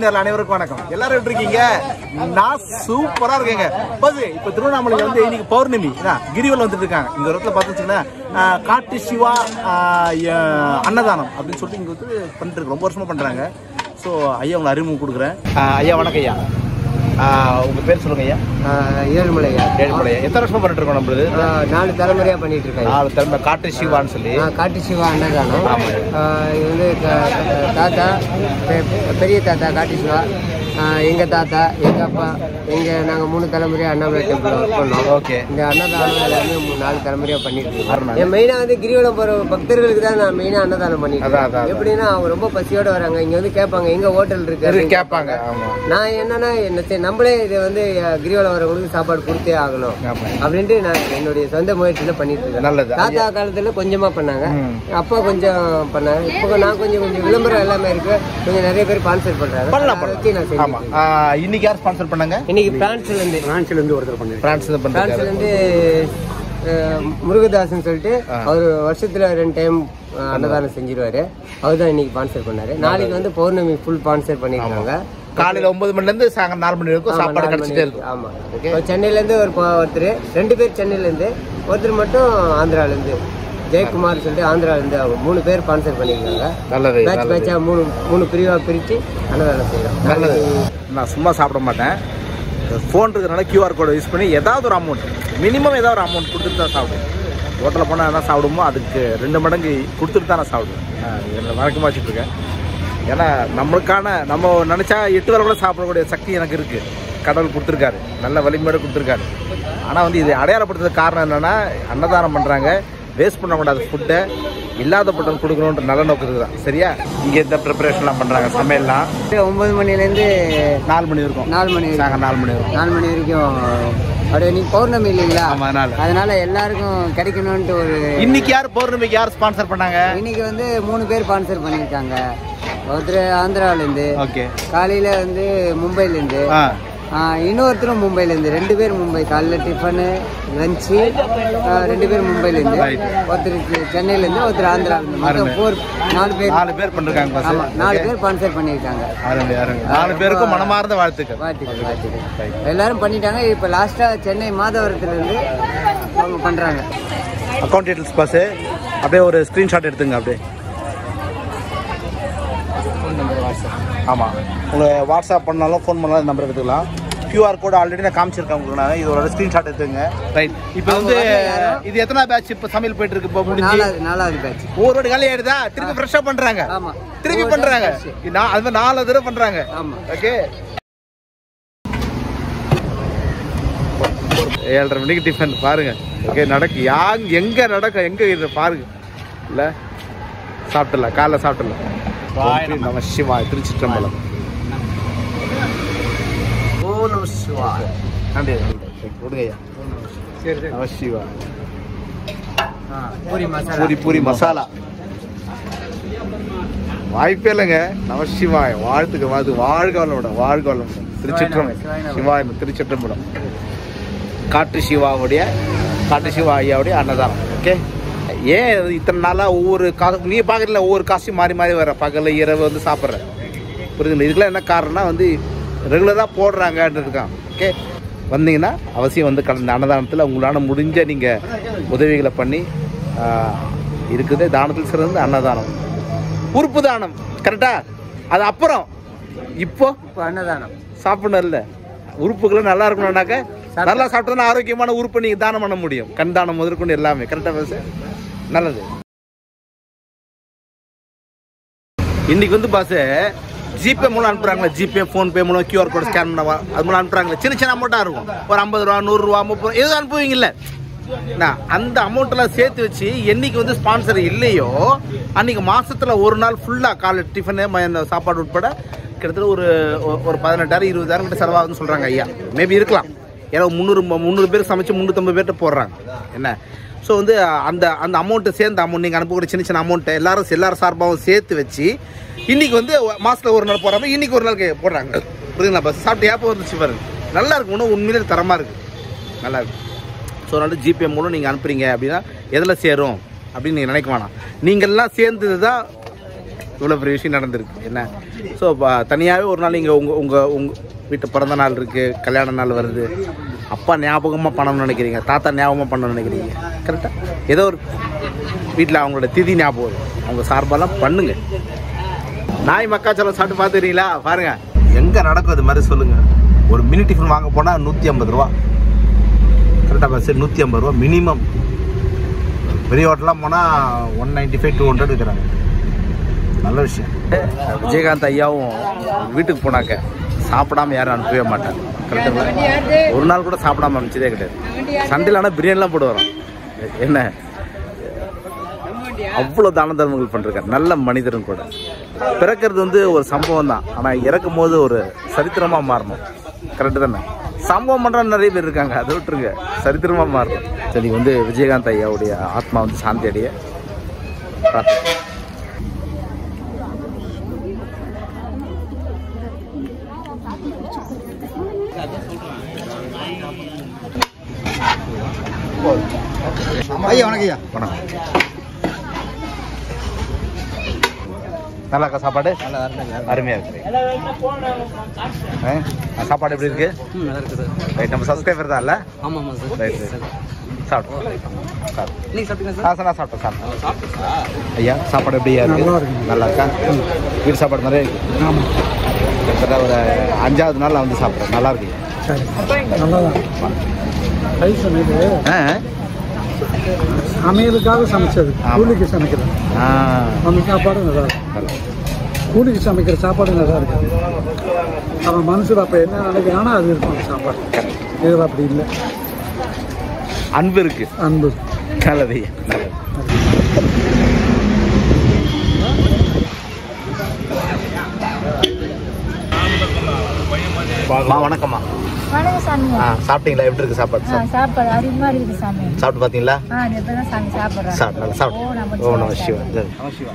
நேரில் அனைவருக்கும் வணக்கம் எல்லாரும் எப்படி இருக்கீங்க நான் சூப்பரா இருக்கேங்க பஸ் இப்ப திருவண்ணாமலையில வந்து இன்னைக்கு பௌர்ணமி என்ன, கிரிவலம் வந்துட்டு இருக்காங்க இந்த இடத்துல பார்த்துச்சுன்னா காட்டு சிவா ஆஹ், ய- அன்னதானம் அப்படின்னு சொல்லிட்டு இங்க வந்து பண்ணிட்டு இருக்கு ரொம்ப வருஷமா பண்றாங்க ஸோ ஐயா உங்களை அறிமுகம் கொடுக்குறேன் ஆஹ், ஐயா வணக்கம் ஐயா ஆஹ், உங்க பேர் சொல்லுங்க ஐயா ஏழுமலையா ஏழுமலை எத்தனை வருஷமா பண்ணிட்டு இருக்கோம் நம்மளது நாலு தலைமுறையா பண்ணிட்டு இருக்காங்க நாலு தலைமை காட்டு சிவான்னு சொல்லி ஆ, காட்டு சிவா அன்னதானம் ஆமா. ஆ, இது வந்து க- க- தாத்தா பெ- பெரிய தாத்தா காட்டு சிவா ஆ, எங்க தாத்தா எங்க அப்பா எங்க நாங்க மூணு தலைமுறையா அண்ணாமலை டெம்பிள் ஒர்க் பண்ணோம் ஓகே இந்த அன்னதானம் எல்லாமே மூணு நாலு தலைமுறையா பண்ணிட்டு இருக்கோம் அருணா. என் மெயினா வந்து கிரிவலம் போற பக்தர்களுக்கு தான் நான் மெயினா அன்னதானம் பண்ணிட்டு அதான், அதான், இருக்கேன் அதான். எப்படின்னா அவங்க ரொம்ப பசியோட வராங்க இங்க வந்து கேட்பாங்க எங்க ஹோட்டல் இருக்கு கேட்பாங்க ஆமா நான் என்னன்னா என்ன சரி, நம்மளே இதை வந்து அஹ், கிரிவலம் வரவங்களுக்கு சாப்பாடு கொடுத்தே ஆகணும் ஆமா. அப்படின்ட்டு நான் என்னுடைய சொந்த முயற்சியில பண்ணிட்டு இருக்கேன் நல்லது. தாத்தா காலத்துல கொஞ்சமா பண்ணாங்க ம். அப்பா கொஞ்சம் பண்ணாங்க இப்போ நான் கொஞ்சம் கொஞ்சம் விளம்பரம் எல்லாமே இருக்கு கொஞ்சம் நிறைய பேர் ஸ்பான்சர் பண்றாங்க பண்ணலாம் அதை வச்சு நான் ஆமா செஞ்சுட்டு ஆஹ், இன்னைக்கு யார் ஸ்பான்சர் பண்ணாங்க இன்னைக்கு பிரான்ஸ்ல இருந்து பிரான்ஸ்ல இருந்து ஒருத்தர் பண்ணாரு பிரான்ஸ் தான் பிரான்ஸ்ல பண்றாங்க இருந்து அஹ், முருகதாசன் சொல்லிட்டு அவர் வருஷத்துல ரெண்டு டைம் அன்னதானம் செஞ்சிருவாரு அவர் தான் இன்னைக்கு ஸ்பான்சர் பண்ணாரு நாளைக்கு வந்து பௌர்ணமி ஃபுல் ஸ்பான்சர் பண்ணிருக்காங்க காலையில ஒன்பது மணில இருந்து சாயங்காலம் நாலு மணி வரைக்கும் ஆமா, சாப்பாடு நாலு கிடைச்சிட்டே மணி இருக்கும் ஆமா இப்போ சென்னையில இருந்து ஒரு ப- ஒருத்தர் ரெண்டு பேர் சென்னையில இருந்து ஒருத்தர் மட்டும் ஆந்திரால இருந்து ஜெயக்குமார் சொல்லிட்டு ஆந்திரால இருந்து அவங்க மூணு பேர் ஸ்பான்சர் பண்ணிருக்காங்க நல்லது பேட்ச் நல்லது பேட்சா மூணு மூணு பிரிவா பிரிச்சு அன்னதானம் செய்யலாம் நல்லது நான் சும்மா சாப்பிட மாட்டேன் ஃபோன் இருக்கிறனால கியூஆர் கோடை யூஸ் பண்ணி ஏதாவது ஒரு அமௌண்ட் மினிமம் ஏதாவது ஒரு அமௌண்ட் கொடுத்துட்டு தான் சாப்பிடுவேன் ஹோட்டலில் போனால் என்ன சாப்பிடுமோ அதுக்கு ரெண்டு மடங்கு கொடுத்துட்டு தான் நான் சாப்பிடுவேன் என்னை வழக்கமாக வச்சுட்டு இருக்கேன் ஏன்னா நம்மளுக்கான நம்ம நினச்சா எட்டு வேலை கூட சாப்பிடக்கூடிய சக்தி எனக்கு இருக்குது கடவுள் கொடுத்துருக்காரு நல்ல வலிமையோடு கொடுத்துருக்காரு ஆனால் வந்து இது அடையாளப்படுத்துறதுக்கு காரணம் என்னென்னா அன்னதானம் பண்ணுறாங்க வேஸ்ட் பண்ணக்கூடாது ஃபுட்டை இல்லாதப்பட்டவங்க கொடுக்கணுன்ற நல்ல நோக்கத்துக்கு தான் சரியா இங்கே இந்த ப்ரிப்பரேஷன்லாம் பண்ணுறாங்க சமையல்லாம் ஒன்பது மணில இருந்து நாலு மணி இருக்கும் நாலு மணி வரைக்கும் நாங்கள் நாலு மணி வரும் நாலு மணி வரைக்கும் அப்படியே நீ பௌர்ணமி இல்லைங்களா ஆமா அதனால அதனால எல்லாருக்கும் கிடைக்கணும்ட்டு ஒரு இன்னைக்கு யார் பௌர்ணமிக்கு யார் ஸ்பான்சர் பண்ணாங்க இன்னைக்கு வந்து மூணு பேர் ஸ்பான்சர் பண்ணியிருக்காங்க ஒருத்தர் ஆந்திரால இருந்து ஓகே காலையில வந்து மும்பைல இருந்து ஆ ஆ, இன்னொருத்தரும் மும்பைல இருந்து ரெண்டு பேர் மும்பை காலைல டிஃபனு லஞ்சு ரெண்டு பேர் மும்பைல இருந்து Right. ஒருத்தர் செ- சென்னையில இருந்து ஒருத்தர் ஆந்திரால இருந்து மொத்தம் அருமை. ஃபோர் நாலு பேர் நாலு பேர் பண்ணிருக்காங்க ஆமா பாஸ் நாலு பேர் ஸ்பான்சர் பண்ணியிருக்காங்க அருமை அருமை நாலு பேருக்கும் மனமார்ந்த வாழ்த்துக்கள் வாழ்த்துக்கள் வாழ்த்துக்கள் எல்லாரும் பண்ணிட்டாங்க இப்போ லாஸ்டா சென்னை மாதவரத்துல இருந்து அவங்க பண்றாங்க அக்கௌண்ட் டீட்டெயில்ஸ் பாஸ் அப்படியே ஒரு ஸ்க்ரீன்ஷாட் எடுத்துங்க அப்படியே ஆமாம் உங்களை வாட்ஸ்அப் பண்ணாலும் ஃபோன் பண்ணாலும் நம்பர் எடுத்துக்கலாம் கியூஆர் கோட் ஆல்ரெடி நான் காமிச்சிருக்கேன் உங்களுக்கு நான் இதோட ஸ்க்ரீன்ஷாட் எடுத்துங்க ரைட் இப்போ வந்து இது எத்தனை பேட்ச் இப்போ சமையல் போயிட்டு இருக்கு இப்போ முடிஞ்சு நாலாவது நாலாவது பேட்ச் ஒரு வாட்டி காலி ஆயிடுதா திருப்பி ஃப்ரெஷ்ஷாக பண்ணுறாங்க ஆமா திருப்பி ஒவ்வொரு பண்றாங்க batch. நான் அது மாதிரி நாலு தடவை பண்றாங்க ஆமா ஓகே ஏழரை மணிக்கு டிஃபன் பாருங்க ஓகே நடக்கு யாங் எங்க நடக்கும் எங்க இது பாருங்க இல்ல சாப்பிடலாம் காலைல சாப்பிடலாம் நம்ம சிவா திருச்சிற்றம்பலம் ஓ நம சிவாய நன்றி கொடுங்கய்யா நம சிவா பூரி மசாலா பூரி பூரி மசாலா வாய்ப்பே இல்லைங்க நம சிவாய வாழ்த்துக்க வாழ்த்து வாழ்க வளமுடன் வாழ்க வளமுடன் திருச்சிற்றம்பலம் சிவாய நம. சிவாய திருச்சிற்றம்பலம் காட்டு சிவாவுடைய காட்டு சிவா ஐயாவுடைய அன்னதானம் ஓகே ஏன் இது இத்தனை நாளாக ஒவ்வொரு காசு நீ பார்க்கல ஒவ்வொரு காசையும் மாறி மாறி வர பகல் இரவு வந்து சாப்பிட்ற புரியுதுங்களா இதுக்கெல்லாம் என்ன காரணம்னா வந்து ரெகுலராக போடுறாங்கன்றதுக்கான் ஓகே வந்தீங்கன்னா அவசியம் வந்து கடந்த அன்னதானத்தில் உங்களால் முடிஞ்ச நீங்கள் உதவிகளை பண்ணி ஆஹ், இருக்குது தானத்தில் சிறந்த அன்னதானம் உறுப்பு தானம் கரெக்டா அது அப்புறம் இப்போ இப்போ அன்னதானம் சாப்பிடணும்ல உறுப்புகளும் நல்லா இருக்கணும்னாக்க நல்லா சாப்பிட்டா ஆரோக்கியமான உறுப்பை நீங்க தானம் பண்ண முடியும் கண் தானம் முதற்கொண்டு எல்லாமே கரெக்டா பேச நல்லது இன்னைக்கு வந்து பாஸ் ஜிபே மூலம் அனுப்புறாங்களா ஜிபே ஃபோன்பே மூலம் கியூஆர் கோட் ஸ்கேன் பண்ண அது மூலம் அனுப்புறாங்களா சின்ன சின்ன அமௌண்ட்டாக இருக்கும் ஒரு ஐம்பது ரூபா நூறுரூவா முப்பது ரூபா எதுவும் அனுப்புவீங்கல்ல நான் அந்த அமௌண்ட்டெல்லாம் சேர்த்து வச்சு என்னைக்கு வந்து ஸ்பான்சர் இல்லையோ அன்னைக்கு மாசத்துல ஒரு நாள் ஃபுல்லாக காலை டிஃபனு ம- சாப்பாடு உட்பட கிட்டத்தட்ட ஒரு ஒ- ஒரு பதினெட்டாயிரம் இருபதாயிரம் கிட்ட செலவாகுதுன்னு சொல்கிறாங்க ஐயா மேபி இருக்கலாம் ஏன்னா முந்நூறு முந்நூறு பேர் சமைச்சு முந்நூற்றம்பது பேர்கிட்ட போடுறாங்க என்ன ஸோ வந்து அந்த அந்த அமௌண்ட்டு சேர்ந்த அமௌண்ட் நீங்கள் அனுப்பக்கூடிய சின்ன சின்ன அமௌண்ட்டை எல்லாரும் எல்லாரும் சார்பாகவும் சேர்த்து வச்சு இன்னைக்கு வந்து மாசத்துல ஒரு நாள் போடுறாங்க இன்னைக்கு ஒரு நாள் கே- போடுறாங்க புரியுதுங்களா பஸ் சாப்பிட்டு ஏப்போ வந்துச்சு பாருங்க நல்லா இருக்கு உணவு உண்மையிலே தரமாக இருக்கு நல்லா இருக்கு ஸோ அதனால ஜிபே மூலம் நீங்கள் அனுப்புறீங்க அப்படின்னா எதில் சேரும் அப்படின்னு நீங்கள் நினைக்க வேணாம் நீங்கள்லாம் சேர்ந்தது தான் இவ்வளோ பெரிய விஷயம் நடந்திருக்கு என்ன ஸோ தனியாகவே ஒரு நாள் இங்கே உங்கள் உங்கள் உங்கள் வீட்டு பிறந்த நாள் இருக்குது கல்யாண நாள் வருது அப்பா ஞாபகமாக பண்ணணும்னு நினைக்கிறீங்க தாத்தா ஞாபகமாக பண்ணணும்னு நினைக்கிறீங்க கரெக்டாக ஏதோ ஒரு வீட்டில் அவங்களோட திதி ஞாபகம் வரும். அவங்க சார்பாலாம் பண்ணுங்க நாய் மக்காச்சோளம் சாப்பிட்டு பார்த்துக்கிறீங்களா பாருங்க எங்கே நடக்கும் இது மாதிரி சொல்லுங்க ஒரு மினி டிஃபன் வாங்க போனால் நூற்றி ஐம்பது ரூபா கரெக்டாக பஸ் நூற்றி ஐம்பது ரூபா மினிமம் பெரிய ஹோட்டலாம் போனால் one ninety five two hundred இருக்கிறாங்க நல்ல விஷயம் விஜயகாந்த் ஐயாவும் வீட்டுக்கு போனாக்க சாப்பிடாம யாரும் அனுப்பவே மாட்டாங்க கரெக்டுங்களா ஒரு நாள் கூட சாப்பிடாம அனுப்பிச்சதே கிடையாது சண்டையில் ஆனால் பிரியாணிலாம் போட்டு வரோம் என்ன அவ்வளோ தான தர்மங்கள் பண்ணிருக்காரு நல்ல மனிதரும் கூட பிறக்கிறது வந்து ஒரு சம்பவம் தான் ஆனால் இறக்கும் போது ஒரு சரித்திரமாக மாறணும் கரெக்டு தானே சம்பவம் பண்ணுற நிறைய பேர் இருக்காங்க அதை விட்டுருங்க சரித்திரமாக மாறணும் சரி வந்து விஜயகாந்த் ஐயாவுடைய ஆத்மா வந்து சாந்தி அடைய பிரார்த்தனை. ஐயா வணக்கம் ஐயா வணக்கம் நல்லா இருக்கா சாப்பாடு நல்லா இருக்குங்க அருமையாக இருக்கு ஆ, சாப்பாடு எப்படி இருக்கு நல்லா இருக்குது ரைட் நம்ம சப்ஸ்கிரைபர் தான் இல்லை ஆமாம் ஆமாம் சார் ரைட் ரைட் சாப்பிட்டோம் சாப்பிட்டோம் நீங்கள் சாப்பிட்டீங்களா ஆ சார் நான் சாப்பிட்டேன் சாப்பிட்டேன் ஐயா சாப்பாடு எப்படியா இருக்கு நல்லா இருக்கா வீடு சாப்பாடு மாதிரியே இருக்கு ஆமாம் கிட்டத்தட்ட ஒரு அஞ்சாவது நாள் நான் வந்து சாப்பிட்றேன் நல்லா இருக்கு சரி நல்லா தான் கை சமையல் ஆ சமையலுக்காக சமைச்சது ஆமா. கூலிக்கு சமைக்கிறது ஆ அந்த சாப்பாடு நல்லா இருக்கும் நல்லா. கூலிக்கு சமைக்கிற சாப்பாடு நல்லா இருக்கும் அவன் மனசில் அப்போ என்ன நினைக்கிறானோ அது இருக்கும் அந்த சாப்பாடு இதில் அப்படி இல்லை அன்பு இருக்கு அன்பு நல்லது ஐயா நல்லது மா வணக்கம்மா வணக்கம் சாமி ஆ சாப்பிட்டீங்களா எப்படி இருக்கு சாப்பாடு ஆ சாப்பாடு அருமையா இருக்குது சாமி சாப்பிட்டு பார்த்தீங்களா ஆ இப்பதான் சாமி சாப்பிட்றேன் சாப்பிட்டு நல்லா சாப்பிட்டு ஓ நம்ம ஓ நம சிவா நம சிவா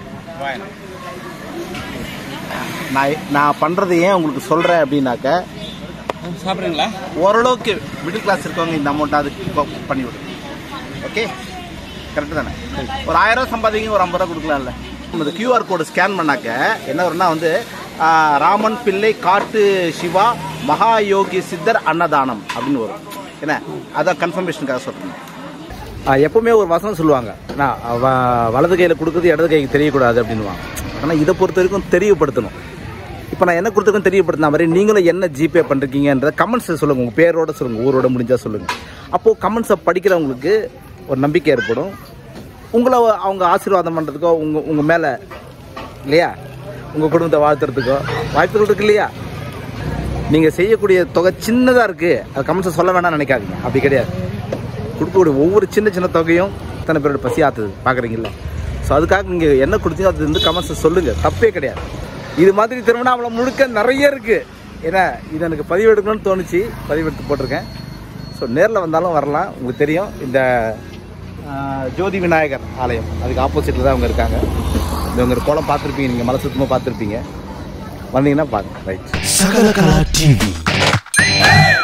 நான் நான் பண்ணுறது ஏன் உங்களுக்கு சொல்கிறேன் அப்படின்னாக்க சாப்பிட்றீங்களா ஓரளவுக்கு மிடில் கிளாஸ் இருக்கவங்க இந்த அமௌண்ட் அது பண்ணி விடுங்க ஓகே கரெக்டு தானே ஒரு ஆயிரம் ரூபா சம்பாதிங்க ஒரு ஐம்பது ரூபா கொடுக்கலாம்ல இந்த கியூஆர் கோடு ஸ்கேன் பண்ணாக்க என்ன வரும்னா வந்து ஆ, ராமன் பிள்ளை காட்டு சிவா மகா யோகி சித்தர் அன்னதானம் அப்படின்னு வரும் என்ன அதான் கன்ஃபர்மேஷனுக்காக சொல்கிறேன் எப்பவுமே ஒரு வசனம் சொல்லுவாங்க நான் வ- வலது கையில் கொடுக்குறது இடது கைக்கு தெரியக்கூடாது அப்படின்னுவாங்க ஆனால் இதை பொறுத்த வரைக்கும் தெரியப்படுத்தணும் இப்போ நான் என்ன கொடுத்துருக்கேன் தெரியப்படுத்தின மாதிரி நீங்களும் என்ன ஜிபே பண்ணுறீங்கன்றத கமெண்ட்ஸை சொல்லுங்கள் உங்கள் பேரோட சொல்லுங்கள் ஊரோட முடிஞ்சால் சொல்லுங்கள் அப்போது கமெண்ட்ஸை படிக்கிறவங்களுக்கு ஒரு நம்பிக்கை ஏற்படும் உங்களை அவங்க ஆசீர்வாதம் பண்ணுறதுக்கோ உங்கள் உங்கள் மேலே இல்லையா உங்கள் குடும்பத்தை வாழ்த்துறதுக்கோ வாய்ப்புகள் இருக்கு இல்லையா நீங்கள் செய்யக்கூடிய தொகை சின்னதாக இருக்குது அது கமெண்ட்ஸை சொல்ல வேணாம்னு நினைக்காதீங்க அப்படி கிடையாது கொடுக்கக்கூடிய ஒவ்வொரு சின்ன சின்ன தொகையும் இத்தனை பேரோட பசி ஆத்துது பார்க்குறீங்களா ஸோ அதுக்காக நீங்கள் என்ன கொடுத்தீங்க அது வந்து கமெண்ட்ஸை சொல்லுங்கள் தப்பே கிடையாது இது மாதிரி திருவண்ணாமலை முழுக்க நிறைய இருக்குது ஏன்னா இது எனக்கு பதிவு எடுக்கணும்னு தோணுச்சு பதிவு எடுத்து போட்டிருக்கேன் ஸோ நேரில் வந்தாலும் வரலாம் உங்களுக்கு தெரியும் இந்த ஆஹ், ஜோதி விநாயகர் ஆலயம் அதுக்கு ஆப்போசிட்டில் தான் அவங்க இருக்காங்க இவங்க ஒரு கோலம் பார்த்துருப்பீங்க நீங்கள் மலை சுத்தமாக பார்த்துருப்பீங்க வந்தீங்கன்னா பாருங்க ரைட் Sakala Kala TV.